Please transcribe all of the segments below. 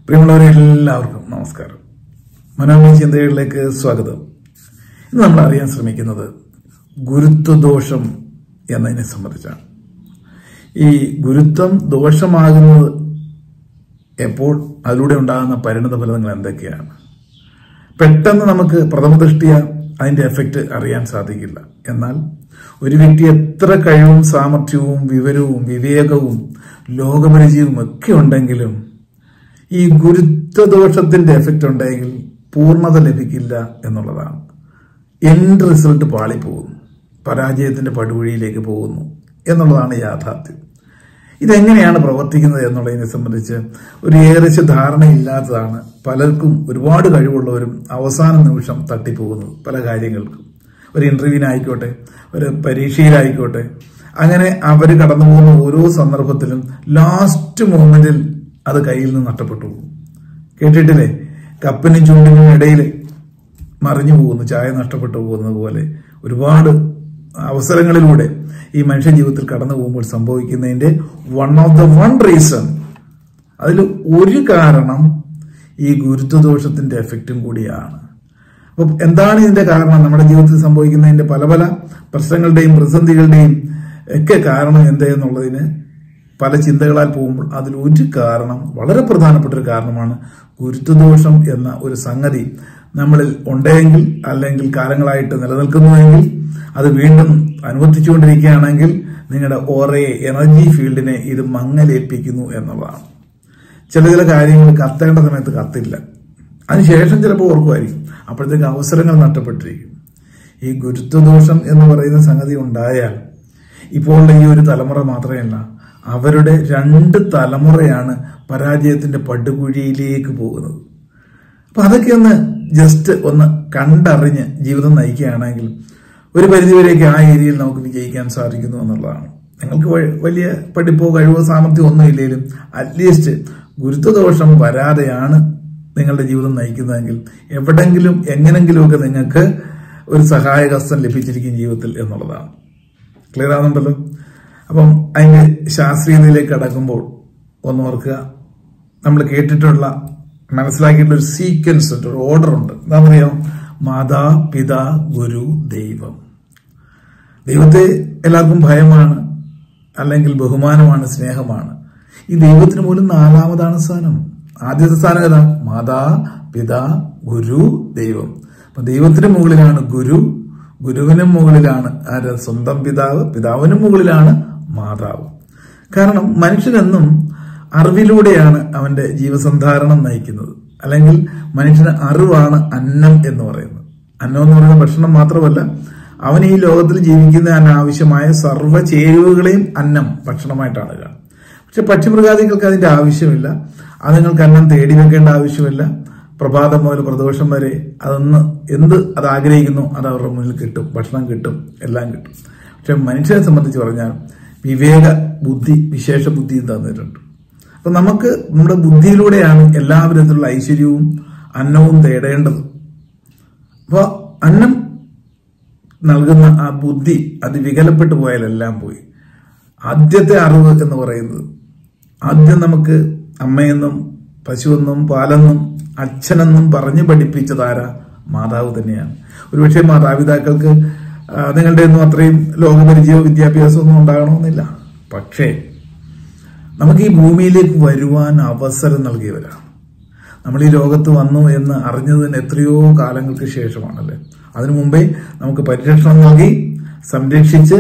പ്രിയമുള്ളവരെ എല്ലാവർക്കും നമസ്കാരം മനോമയ ചിന്തകളിലേക്ക് സ്വാഗതം ഇന്ന് നമ്മൾ അറിയാൻ ശ്രമിക്കുന്നത് ഗുരുത്വദോഷം എന്നതിനെ സംബന്ധിച്ചാണ് ഈ ഗുരുത്വം ദോഷമാകുന്നത് എപ്പോൾ അതിലൂടെ ഉണ്ടാകുന്ന പരിണത ഫലങ്ങൾ എന്തൊക്കെയാണ് പെട്ടെന്ന് നമുക്ക് പ്രഥമ ദൃഷ്ടിയ അതിന്റെ എഫക്റ്റ് അറിയാൻ സാധിക്കില്ല എന്നാൽ ഒരു വ്യക്തി എത്ര കഴിവും സാമർഥ്യവും വിവരവും വിവേകവും ലോകപരിചയവും ഒക്കെ ഉണ്ടെങ്കിലും ഈ ഗുരുത്വദോഷത്തിന്റെ എഫക്റ്റ് ഉണ്ടെങ്കിൽ പൂർണ്ണത ലഭിക്കില്ല എന്നുള്ളതാണ് എൻഡ് റിസൾട്ട് പാളിപ്പോകുന്നു പരാജയത്തിന്റെ പടുകുഴിയിലേക്ക് പോകുന്നു എന്നുള്ളതാണ് യാഥാർത്ഥ്യം ഇതെങ്ങനെയാണ് പ്രവർത്തിക്കുന്നത് എന്നുള്ളതിനെ സംബന്ധിച്ച് ഒരു ഏകദേശ ധാരണയില്ലാത്തതാണ് പലർക്കും ഒരുപാട് കഴിവുള്ളവരും അവസാന നിമിഷം തട്ടിപ്പോകുന്നത് പല കാര്യങ്ങൾക്കും ഒരു ഇന്റർവ്യൂവിനായിക്കോട്ടെ ഒരു പരീക്ഷയിലായിക്കോട്ടെ അങ്ങനെ അവർ കടന്നു പോകുന്ന ഓരോ സന്ദർഭത്തിലും ലാസ്റ്റ് മൂമെന്റിൽ അത് കയ്യിൽ നിന്ന് നഷ്ടപ്പെട്ടു പോകും കേട്ടിട്ടില്ലേ കപ്പിനും ചുണ്ടിനും ഇടയിൽ മറിഞ്ഞു പോകുന്നു ചായ നഷ്ടപ്പെട്ടു പോകുന്നത് പോലെ ഒരുപാട് അവസരങ്ങളിലൂടെ ഈ മനുഷ്യ ജീവിതത്തിൽ കടന്നു പോകുമ്പോൾ സംഭവിക്കുന്നതിന്റെ one of the one reason അതിൽ ഒരു കാരണം ഈ ഗുരുത്വദോഷത്തിന്റെ എഫക്റ്റും കൂടിയാണ് അപ്പം എന്താണ് ഇതിന്റെ കാരണം നമ്മുടെ ജീവിതത്തിൽ സംഭവിക്കുന്നതിന്റെ പല പല പ്രശ്നങ്ങളുടെയും പ്രതിസന്ധികളുടെയും ഒക്കെ കാരണം എന്ത് എന്നുള്ളതിന് പല ചിന്തകളാൽ പോകുമ്പോൾ അതിൽ ഒരു കാരണം വളരെ പ്രധാനപ്പെട്ട ഒരു കാരണമാണ് ഗുരുത്വദോഷം എന്ന ഒരു സംഗതി നമ്മളിൽ ഉണ്ടെങ്കിൽ അല്ലെങ്കിൽ കാലങ്ങളായിട്ട് നിലനിൽക്കുന്നുവെങ്കിൽ അത് വീണ്ടും അനുവർത്തിച്ചുകൊണ്ടിരിക്കുകയാണെങ്കിൽ നിങ്ങളുടെ ഓറയെ എനർജി ഫീൽഡിനെ ഇത് മങ്ങലേൽപ്പിക്കുന്നു എന്നുള്ളതാണ് ചില ചില കാര്യങ്ങൾ കത്തേണ്ട സമയത്ത് കത്തില്ല അതിനുശേഷം ചിലപ്പോൾ ഓർക്കുമായിരിക്കും അപ്പോഴത്തേക്ക് അവസരങ്ങൾ നഷ്ടപ്പെട്ടിരിക്കും ഈ ഗുരുത്വദോഷം എന്ന് പറയുന്ന സംഗതി ഉണ്ടായാൽ ഇപ്പോൾ ഈ ഒരു തലമുറ മാത്രമല്ല അവരുടെ രണ്ട് തലമുറയാണ് പരാജയത്തിന്റെ പടുകുഴിയിലേക്ക് പോകുന്നത് അപ്പൊ അതൊക്കെ ഒന്ന് ജസ്റ്റ് ഒന്ന് കണ്ടറിഞ്ഞ് ജീവിതം നയിക്കുകയാണെങ്കിൽ ഒരു പരിധിവരെയൊക്കെ ആ ഏരിയയിൽ നമുക്ക് വിജയിക്കാൻ സാധിക്കുന്നു എന്നുള്ളതാണ് നിങ്ങൾക്ക് വലിയ പഠിപ്പോ കഴിവോ സാമർഥ്യമോ ഒന്നും ഇല്ലെങ്കിലും അറ്റ്ലീസ്റ്റ് ഗുരുത്വദോഷം വരാതെയാണ് നിങ്ങളുടെ ജീവിതം നയിക്കുന്നതെങ്കിൽ എവിടെങ്കിലും എങ്ങനെങ്കിലുമൊക്കെ നിങ്ങൾക്ക് ഒരു സഹായകസ്തം ലഭിച്ചിരിക്കും ജീവിതത്തിൽ എന്നുള്ളതാണ് ക്ലിയർ ആവുന്നുണ്ടല്ലോ അപ്പം അതിന്റെ ശാസ്ത്രീയതയിലേക്ക് കടക്കുമ്പോൾ ഒന്ന് ഓർക്കുക നമ്മൾ കേട്ടിട്ടുള്ള മനസ്സിലാക്കിയിട്ടുള്ള ഒരു സീക്വൻസ് ഉണ്ട് ഒരു ഓർഡർ ഉണ്ട് എന്താണെന്നറിയോ മാതാ പിതാ ഗുരു ദൈവം ദൈവത്തെ എല്ലാവർക്കും ഭയമാണ് അല്ലെങ്കിൽ ബഹുമാനമാണ് സ്നേഹമാണ് ഈ ദൈവത്തിന് പോലും നാലാമതാണ് സ്ഥാനം ആദ്യത്തെ സ്ഥാനം ഏതാ മാതാ പിതാ ഗുരു ദൈവം അപ്പൊ ദൈവത്തിന് മുകളിലാണ് ഗുരു ഗുരുവിനും മുകളിലാണ് ആര് സ്വന്തം പിതാവ് പിതാവിനും മുകളിലാണ് മാതാവ് കാരണം മനുഷ്യനെന്നും അറിവിലൂടെയാണ് അവന്റെ ജീവസന്ധാരണം നയിക്കുന്നത് അല്ലെങ്കിൽ മനുഷ്യന് അറിവാണ് അന്നം എന്ന് പറയുന്നത് അന്നം എന്ന് പറയുന്ന ഭക്ഷണം മാത്രമല്ല അവൻ ഈ ലോകത്തിൽ ജീവിക്കുന്ന അനാവശ്യമായ സർവ്വ ചേരുവകളെയും അന്നം ഭക്ഷണമായിട്ടാണ് കാണുക പക്ഷെ പക്ഷിമൃഗാദികൾക്ക് അതിന്റെ ആവശ്യമില്ല അതുങ്ങൾക്ക് അന്നം തേടി വെക്കേണ്ട ആവശ്യമില്ല പ്രഭാതം മുതൽ പ്രദോഷം വരെ അതൊന്ന് എന്ത് അത് ആഗ്രഹിക്കുന്നു അത് അവരുടെ മുന്നിൽ കിട്ടും ഭക്ഷണം കിട്ടും എല്ലാം കിട്ടും പക്ഷെ മനുഷ്യനെ സംബന്ധിച്ച് പറഞ്ഞാൽ വിവേക ബുദ്ധി വിശേഷ ബുദ്ധിയും തന്നിട്ടുണ്ട് അപ്പൊ നമുക്ക് നമ്മുടെ ബുദ്ധിയിലൂടെയാണ് എല്ലാ വിധത്തിലുള്ള ഐശ്വര്യവും അന്നവും തേടേണ്ടത് അപ്പൊ അന്നം നൽകുന്ന ആ ബുദ്ധി അത് വികലപ്പെട്ടു പോയാലെല്ലാം പോയി ആദ്യത്തെ അറിവ് എന്ന് പറയുന്നത് ആദ്യം നമുക്ക് അമ്മയെന്നും പശുവെന്നും പാലെന്നും അച്ഛനെന്നും പറഞ്ഞു പഠിപ്പിച്ചതാരാ മാതാവ് തന്നെയാണ് ഒരുപക്ഷെ മാതാപിതാക്കൾക്ക് നിങ്ങളുടെ ഒന്നും അത്രയും ലോകപരിചയമോ വിദ്യാഭ്യാസമോ ഒന്നും ഉണ്ടാകണമെന്നില്ല പക്ഷേ നമുക്ക് ഈ ഭൂമിയിലേക്ക് വരുവാൻ അവസരം നൽകിയവരാണ് നമ്മൾ ഈ ലോകത്ത് വന്നു എന്ന് അറിഞ്ഞതിന് എത്രയോ കാലങ്ങൾക്ക് ശേഷമാണല്ലേ അതിനു മുമ്പേ നമുക്ക് പരിരക്ഷണം നൽകി സംരക്ഷിച്ച്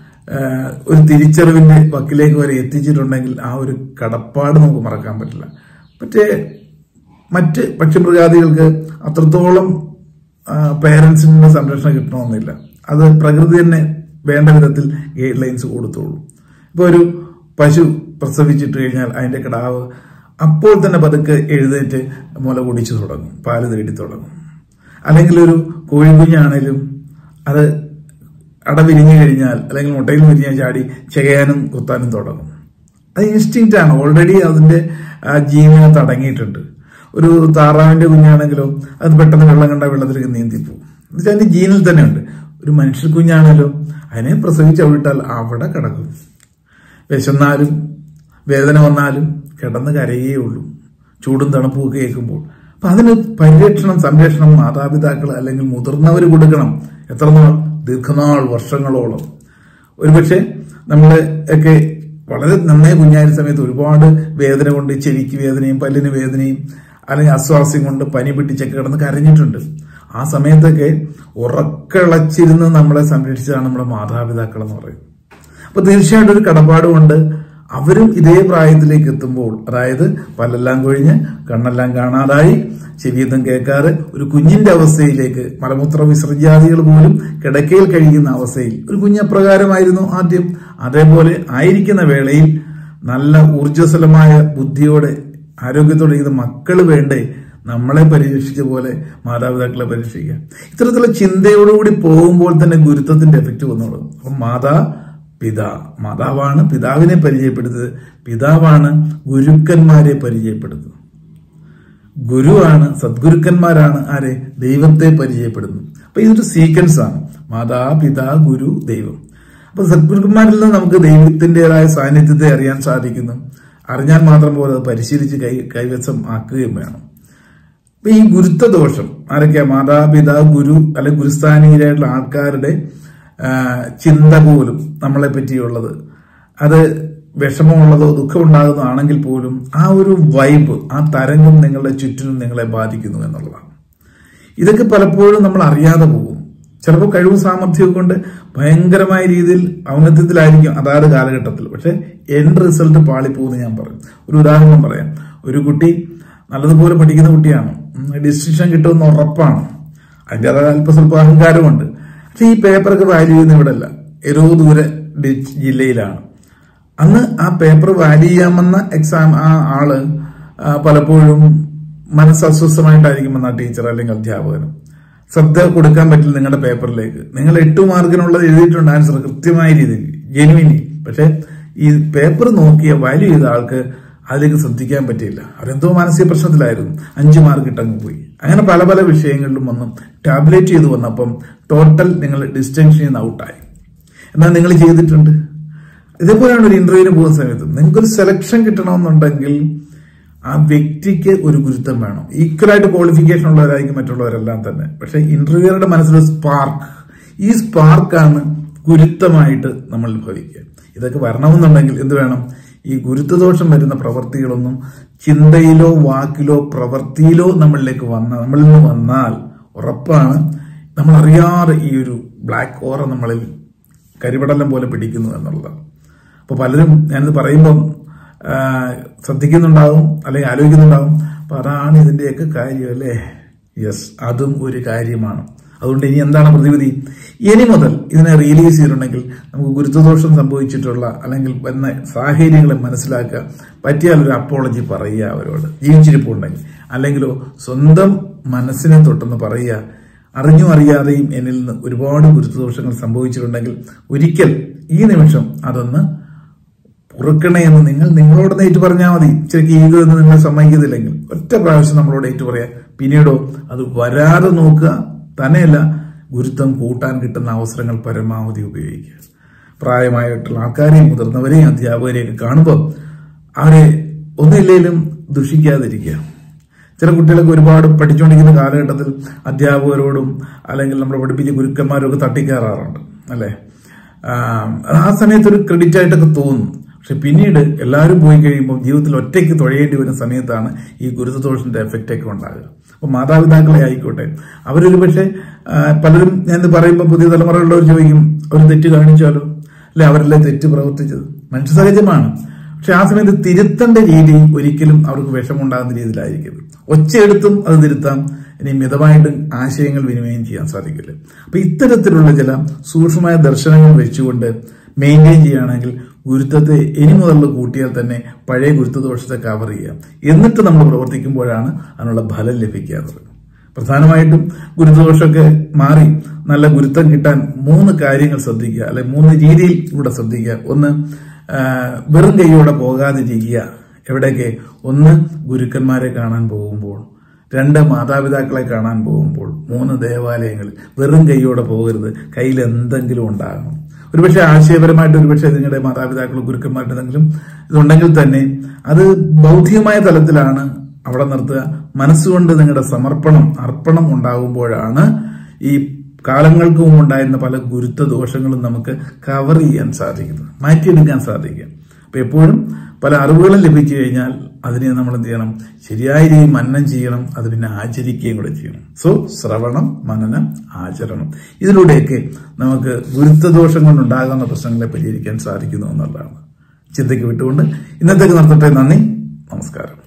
ഒരു തിരിച്ചറിവിന്റെ വക്കിലേക്ക് വരെ എത്തിച്ചിട്ടുണ്ടെങ്കിൽ ആ ഒരു കടപ്പാട് നമുക്ക് മറക്കാൻ പറ്റില്ല മറ്റേ മറ്റ് പക്ഷിമൃഗാദികൾക്ക് അത്രത്തോളം പേരൻസിന്റെ സംരക്ഷണം കിട്ടണമെന്നില്ല അത് പ്രകൃതി തന്നെ വേണ്ട വിധത്തിൽ ഗൈഡ് ലൈൻസ് കൊടുത്തോളൂ ഇപ്പോൾ ഒരു പശു പ്രസവിച്ചിട്ട് കഴിഞ്ഞാൽ അതിന്റെ കിടാവ് അപ്പോൾ തന്നെ പതുക്കെ എഴുന്നേറ്റ് മുല കുടിച്ചു തുടങ്ങും പാല് തേടി തുടങ്ങും അല്ലെങ്കിൽ ഒരു കോഴിക്കുഞ്ഞാണേലും അത് അട വിരിഞ്ഞു കഴിഞ്ഞാൽ അല്ലെങ്കിൽ മുട്ടയിൽ വിരിഞ്ഞാൽ ചാടി ചെയ്യാനും കുത്താനും തുടങ്ങും അത് ഇൻസ്റ്റിങ്റ്റ് ആണ് ഓൾറെഡി അതിന്റെ ജീവനകത്ത് അടങ്ങിയിട്ടുണ്ട് ഒരു താറാവിന്റെ കുഞ്ഞാണെങ്കിലോ അത് പെട്ടെന്ന് വെള്ളം കണ്ട വെള്ളത്തിലേക്ക് നീന്തിപ്പോവും എന്നുവെച്ചാൽ അതിന്റെ ജീനിൽ തന്നെ ഉണ്ട് ഒരു മനുഷ്യ കുഞ്ഞാണല്ലോ അതിനെ പ്രസവിച്ച് അവിട്ടാൽ അവിടെ കിടക്കും വിശന്നാലും വേദന വന്നാലും കിടന്ന് കരയേ ഉള്ളൂ ചൂടും തണുപ്പും ഒക്കെ കേൾക്കുമ്പോൾ അപ്പൊ അതിന് പരിരക്ഷണം സംരക്ഷണം മാതാപിതാക്കൾ അല്ലെങ്കിൽ മുതിർന്നവർ കൊടുക്കണം എത്ര നാൾ ദീർഘനാൾ വർഷങ്ങളോളം ഒരുപക്ഷെ നമ്മള് ഒക്കെ വളരെ നന്നായി കുഞ്ഞായിരുന്ന സമയത്ത് ഒരുപാട് വേദന കൊണ്ട് ചെവിക്ക് വേദനയും പല്ലിന് വേദനയും അല്ലെങ്കിൽ അസ്വാസ്യം കൊണ്ട് പനി പിടിച്ചൊക്കെ കിടന്ന് കരഞ്ഞിട്ടുണ്ട് ആ സമയത്തൊക്കെ ഉറക്കളച്ചിരുന്ന് നമ്മളെ സംരക്ഷിച്ചതാണ് നമ്മുടെ മാതാപിതാക്കൾ എന്ന് പറയുന്നത് അപ്പൊ തീർച്ചയായിട്ടും ഒരു കടപ്പാടുകൊണ്ട് അവരും ഇതേ പ്രായത്തിലേക്ക് എത്തുമ്പോൾ അതായത് പല്ലെല്ലാം കൊഴിഞ്ഞ് കണ്ണെല്ലാം കാണാതായി ചെവിയതും കേൾക്കാതെ ഒരു കുഞ്ഞിന്റെ അവസ്ഥയിലേക്ക് മലമൂത്ര വിസർജ്യാദികൾ പോലും കിടക്കയിൽ കഴിയുന്ന അവസ്ഥയിൽ ഒരു കുഞ്ഞപ്രകാരമായിരുന്നു ആദ്യം അതേപോലെ ആയിരിക്കുന്ന വേളയിൽ നല്ല ഊർജ്ജസ്വലമായ ബുദ്ധിയോടെ ആരോഗ്യത്തോടെ ഇത് മക്കൾ വേണ്ടേ നമ്മളെ പരിരക്ഷിച്ച പോലെ മാതാപിതാക്കളെ പരിരക്ഷിക്കുക ഇത്തരത്തിലുള്ള ചിന്തയോടുകൂടി പോകുമ്പോൾ തന്നെ ഗുരുത്വത്തിന്റെ എഫക്റ്റ് വന്നു തുടങ്ങും അപ്പം മാതാ പിതാ മാതാവാണ് പിതാവിനെ പരിചയപ്പെടുത്തത് പിതാവാണ് ഗുരുക്കന്മാരെ പരിചയപ്പെടുത്തുന്നത് ഗുരുവാണ് സദ്ഗുരുക്കന്മാരാണ് ആരെ ദൈവത്തെ പരിചയപ്പെടുന്നത് അപ്പൊ ഇതൊരു സീക്വൻസ് ആണ് മാതാ പിതാ ഗുരു ദൈവം അപ്പൊ സദ്ഗുരുക്കന്മാരിൽ നിന്ന് നമുക്ക് ദൈവത്തിൻ്റെതായ സാന്നിധ്യത്തെ അറിയാൻ സാധിക്കുന്നു അറിഞ്ഞാൽ മാത്രം പോലെ അത് പരിശീലിച്ച് കൈ കൈവശം ആക്കുകയും വേണം അപ്പൊ ഈ ഗുരുത്വദോഷം ആരൊക്കെയാ മാതാപിതാ ഗുരു അല്ലെ ഗുരുസ്ഥാനീയരായിട്ടുള്ള ആൾക്കാരുടെ ആ, ചിന്ത പോലും നമ്മളെ പറ്റിയുള്ളത് അത് വിഷമമുള്ളതോ ദുഃഖമുണ്ടാകുന്നതാണെങ്കിൽ പോലും ആ ഒരു വൈബ് ആ തരംഗം നിങ്ങളുടെ ചുറ്റിനും നിങ്ങളെ ബാധിക്കുന്നു എന്നുള്ളതാണ് ഇതൊക്കെ പലപ്പോഴും നമ്മൾ അറിയാതെ പോകും ചിലപ്പോൾ കഴിവും സാമർഥ്യവും കൊണ്ട് ഭയങ്കരമായ രീതിയിൽ ഔന്നത്യത്തിലായിരിക്കും അതാത് കാലഘട്ടത്തിൽ പക്ഷെ എൻഡ് റിസൾട്ട് പാളിപ്പോകുമെന്ന് ഞാൻ പറയും ഒരു ഉദാഹരണം പറയാം ഒരു കുട്ടി നല്ലതുപോലെ പഠിക്കുന്ന കുട്ടിയാണ് ഡിസിഷൻ കിട്ടുമെന്ന് ഉറപ്പാണ് അതിൻ്റെ അതായത് അല്പസ്വല്പം അഹങ്കാരമുണ്ട് പക്ഷെ ഈ പേപ്പറൊക്കെ വാല്യൂ ചെയ്യുന്ന ഇവിടെ അല്ല ഏതോ ദൂരെ ഡി- ജില്ലയിലാണ് അന്ന് ആ പേപ്പർ വാല്യൂ ചെയ്യാമെന്ന എക്സാം ആ ആള് ആ, പലപ്പോഴും മനസ്സസ്വസ്ഥമായിട്ടായിരിക്കും വന്ന ടീച്ചർ അല്ലെങ്കിൽ അധ്യാപകനും ശ്രദ്ധ കൊടുക്കാൻ പറ്റില്ല നിങ്ങളുടെ പേപ്പറിലേക്ക് നിങ്ങൾ എട്ട് മാർക്കിനുള്ളത് എഴുതിയിട്ടുണ്ട് ആൻസർ കൃത്യമായ രീതിയിൽ ജെനുവിനി പക്ഷെ ഈ പേപ്പർ നോക്കിയ വാല്യൂ ചെയ്ത ആൾക്ക് അതിലേക്ക് ശ്രദ്ധിക്കാൻ പറ്റിയില്ല അവരെന്തോ മാനസിക പ്രശ്നത്തിലായിരുന്നു അഞ്ച് മാർക്ക് ഇട്ടങ്ങ് പോയി അങ്ങനെ പല പല വിഷയങ്ങളിലും വന്നും ടാബ്ലേറ്റ് ചെയ്ത് വന്നപ്പം ടോട്ടൽ നിങ്ങൾ ഡിസ്റ്റൻഷൻ നിന്ന് ഔട്ടായി എന്നാൽ നിങ്ങൾ ചെയ്തിട്ടുണ്ട് ഇതേപോലെയാണ് ഒരു ഇന്റർവ്യൂവിന് പോകുന്ന സമയത്ത് നിങ്ങൾക്കൊരു സെലക്ഷൻ കിട്ടണമെന്നുണ്ടെങ്കിൽ ആ വ്യക്തിക്ക് ഒരു ഗുരുത്വം വേണം ഈക്വലായിട്ട് ക്വാളിഫിക്കേഷൻ ഉള്ളവരായിരിക്കും മറ്റുള്ളവരെല്ലാം തന്നെ പക്ഷെ ഇന്റർവ്യൂവറുടെ മനസ്സിൽ സ്പാർക്ക് ഈ സ്പാർക്കാണ് ഗുരുത്വമായിട്ട് നമ്മൾ ഭവിക്കുക ഇതൊക്കെ വരണമെന്നുണ്ടെങ്കിൽ എന്ത് വേണം ഈ ഗുരുത്വദോഷം വരുന്ന പ്രവൃത്തികളൊന്നും ചിന്തയിലോ വാക്കിലോ പ്രവൃത്തിയിലോ നമ്മളിലേക്ക് വന്ന നമ്മളിൽ നിന്ന് വന്നാൽ ഉറപ്പാണ് നമ്മൾ അറിയാതെ ഈ ഒരു ബ്ലാക്ക് ഓറ നമ്മളിൽ കരിപടലം പോലെ പിടിക്കുന്നു എന്നുള്ളതാണ് അപ്പൊ പലരും ഞാനിത് പറയുമ്പം ആ, ശ്രദ്ധിക്കുന്നുണ്ടാവും അല്ലെങ്കിൽ ആലോചിക്കുന്നുണ്ടാവും അപ്പൊ അതാണ് ഇതിന്റെയൊക്കെ കാര്യം അല്ലേ യെസ് അതും ഒരു കാര്യമാണ് അതുകൊണ്ട് ഇനി എന്താണ് പ്രതിവിധി ഇനി മുതൽ ഇതിനെ റിയലൈസ് ചെയ്തിട്ടുണ്ടെങ്കിൽ നമുക്ക് ഗുരുത്വദോഷം സംഭവിച്ചിട്ടുള്ള അല്ലെങ്കിൽ വന്ന സാഹചര്യങ്ങളെ മനസ്സിലാക്കുക പറ്റിയാൽ ഒരു അപ്പോളജി പറയുക അവരോട് ജീവിച്ചിരിപ്പുണ്ടെങ്കിൽ അല്ലെങ്കിലോ സ്വന്തം മനസ്സിനെ തൊട്ടെന്ന് പറയുക അറിഞ്ഞും അറിയാതെയും എന്നിൽ നിന്ന് ഒരുപാട് ഗുരുത്വദോഷങ്ങൾ സംഭവിച്ചിട്ടുണ്ടെങ്കിൽ ഒരിക്കൽ ഈ നിമിഷം അതൊന്ന് പൊറുക്കണേ എന്ന് നിങ്ങൾ നിങ്ങളോട് ഏറ്റു പറഞ്ഞാൽ മതി ശരിക്കും ഈഗോ എന്ന് നിങ്ങൾ സമ്മതിക്കുന്നില്ലെങ്കിൽ ഒറ്റ പ്രാവശ്യം നമ്മളോട് ഏറ്റു പറയാ പിന്നീടോ അത് വരാതെ നോക്കുക തന്നെയല്ല ഗുരുത്വം കൂട്ടാൻ കിട്ടുന്ന അവസരങ്ങൾ പരമാവധി ഉപയോഗിക്കുക പ്രായമായിട്ടുള്ള ആൾക്കാരെയും മുതിർന്നവരെയും അധ്യാപകരെയും ഒക്കെ കാണുമ്പോൾ അവരെ ഒന്നില്ലേലും ദുഷിക്കാതിരിക്കുക ചില കുട്ടികളൊക്കെ ഒരുപാട് പഠിച്ചുകൊണ്ടിരിക്കുന്ന കാലഘട്ടത്തിൽ അധ്യാപകരോടും അല്ലെങ്കിൽ നമ്മളെ പഠിപ്പിച്ച ഗുരുക്കന്മാരും ഒക്കെ തട്ടിക്കയറാറുണ്ട് അല്ലേ ആം, ആ സമയത്ത് ഒരു ക്രെഡിറ്റ് ആയിട്ടൊക്കെ തോന്നും പക്ഷെ പിന്നീട് എല്ലാവരും പോയി കഴിയുമ്പോൾ ജീവിതത്തിൽ ഒറ്റയ്ക്ക് തുഴയേണ്ടി വരുന്ന സമയത്താണ് ഈ ഗുരുത്വദോഷത്തിന്റെ എഫക്റ്റ് ഒക്കെ ഉണ്ടാകുക അപ്പൊ മാതാപിതാക്കളെ ആയിക്കോട്ടെ അവരൊരു പക്ഷേ ആ, പലരും ഞാൻ ഇത് പറയുമ്പോൾ പുതിയ തലമുറയുള്ളവർ ചോദിക്കും ഒരു തെറ്റ് കാണിച്ചാലോ അല്ലെ അവരല്ലേ തെറ്റ് പ്രവർത്തിച്ചത് മനുഷ്യ സഹജമാണ് പക്ഷെ ആ സമയത്ത് തിരുത്തേണ്ട രീതി ഒരിക്കലും അവർക്ക് വിഷമുണ്ടാകുന്ന രീതിയിലായിരിക്കും ഒച്ചയെടുത്തും അത് തിരുത്താം ഇനി മിതമായിട്ട് ആശയങ്ങൾ വിനിമയം ചെയ്യാൻ സാധിക്കില്ല അപ്പൊ ഇത്തരത്തിലുള്ള ചില സൂക്ഷ്മമായ ദർശനങ്ങൾ വെച്ചുകൊണ്ട് മെയിൻറ്റെയിൻ ചെയ്യുകയാണെങ്കിൽ ഗുരുത്വത്തെ ഇനി മുതലുള്ള കൂട്ടിയാൽ തന്നെ പഴയ ഗുരുത്വദോഷത്തെ കവർ ചെയ്യാം എന്നിട്ട് നമ്മൾ പ്രവർത്തിക്കുമ്പോഴാണ് അതിനുള്ള ഫലം ലഭിക്കാറുള്ളത് പ്രധാനമായിട്ടും ഗുരുദോഷമൊക്കെ മാറി നല്ല ഗുരുത്വം കിട്ടാൻ മൂന്ന് കാര്യങ്ങൾ ശ്രദ്ധിക്കുക അല്ലെ മൂന്ന് രീതിയിൽ കൂടെ ശ്രദ്ധിക്കുക ഒന്ന് ആ, വെറും കൈയോടെ പോകാതിരിക്കുക എവിടെയൊക്കെ ഒന്ന് ഗുരുക്കന്മാരെ കാണാൻ പോകുമ്പോൾ രണ്ട് മാതാപിതാക്കളെ കാണാൻ പോകുമ്പോൾ മൂന്ന് ദേവാലയങ്ങളിൽ വെറും കൈയോടെ പോകരുത് കയ്യിൽ എന്തെങ്കിലും ഉണ്ടാകണം ഒരുപക്ഷെ ആശയപരമായിട്ട് ഒരുപക്ഷെ നിങ്ങളുടെ മാതാപിതാക്കളും ഗുരുക്കന്മാരുടെ എന്തെങ്കിലും ഇതുണ്ടെങ്കിൽ തന്നെ അത് ബൗദ്ധികമായ തലത്തിലാണ് അവിടെ നിർത്തുക മനസ്സുകൊണ്ട് നിങ്ങളുടെ സമർപ്പണം അർപ്പണം ഉണ്ടാകുമ്പോഴാണ് ഈ കാലങ്ങൾക്ക് മുമ്പ് ഉണ്ടായിരുന്ന പല ഗുരുത്വ ദോഷങ്ങളും നമുക്ക് കവർ ചെയ്യാൻ സാധിക്കുന്നത് മാറ്റിയെടുക്കാൻ സാധിക്കും അപ്പൊ എപ്പോഴും പല അറിവുകളും ലഭിച്ചു കഴിഞ്ഞാൽ അതിനെ നമ്മൾ എന്ത് ചെയ്യണം ശരിയായ രീതിയിൽ മനനം ചെയ്യണം അത് പിന്നെ ആചരിക്കുകയും കൂടെ ചെയ്യണം സോ ശ്രവണം മനനം ആചരണം ഇതിലൂടെയൊക്കെ നമുക്ക് ഗുരുത്വദോഷം കൊണ്ടുണ്ടാകുന്ന പ്രശ്നങ്ങളെ പരിഹരിക്കാൻ സാധിക്കുന്നു എന്നുള്ളതാണ് ചിന്തയ്ക്ക് വിട്ടുകൊണ്ട് ഇന്നത്തേക്ക് നടത്തട്ടെ നന്ദി നമസ്കാരം